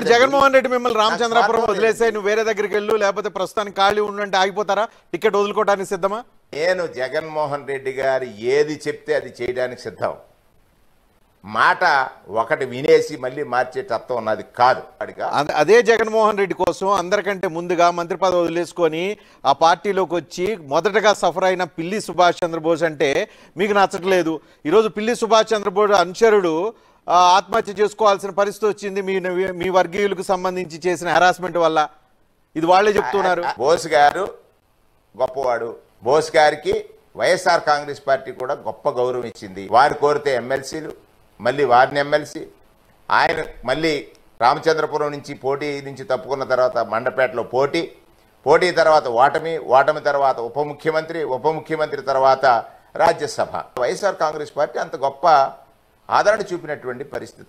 రెడ్డి- జగన్మోహన్ రెడ్డి మిమ్మల్ని రామచంద్రాపురం నాకు వదిలేసే నువ్వు వేరే దగ్గరికి వెళ్ళు లేకపోతే ప్రస్తుతానికి ఖాళీ ఉండంటే ఆగిపోతారా టికెట్ వదులుకోవడానికి సిద్ధమా నేను జగన్మోహన్ రెడ్డి గారు ఏది చెప్తే అది చేయడానికి సిద్ధం మాట ఒకటి వినేసి మళ్ళీ మార్చే తత్వం ఉన్నది కాదు వాడిగా అద- అదే జగన్మోహన్ రెడ్డి కోసం అందరికంటే ముందుగా మంత్రి పదవి వదిలేసుకొని ఆ పార్టీలోకి వచ్చి మొదటగా సఫర్ అయిన పిల్లి సుభాష్ చంద్రబోస్ అంటే మీకు నచ్చట్లేదు ఈరోజు పిల్లి సుభాష్ చంద్రబోస్ అనుచరుడు ఆ, ఆత్మహత్య చేసుకోవాల్సిన పరిస్థితి వచ్చింది మీ మీ వర్గీయులకు సంబంధించి చేసిన హెరాస్మెంట్ వల్ల ఇది వాళ్ళే చెప్తున్నారు బోస్ గారు గొప్పవాడు బోస్ గారికి వైఎస్ఆర్ కాంగ్రెస్ పార్టీ కూడా గొప్ప గౌరవం ఇచ్చింది వారు కోరితే ఎమ్మెల్సీలు మళ్ళీ వారిని ఎమ్మెల్సీ ఆయన మళ్ళీ రామచంద్రపురం నుంచి పోటీ నుంచి తప్పుకున్న తర్వాత మండపేటలో పోటీ పోటీ తర్వాత ఓటమి ఓటమి తర్వాత ఉప ముఖ్యమంత్రి ఉప ముఖ్యమంత్రి తర్వాత రాజ్యసభ వైఎస్ఆర్ కాంగ్రెస్ పార్టీ అంత గొప్ప ఆదరణ చూపినటువంటి పరిస్థితి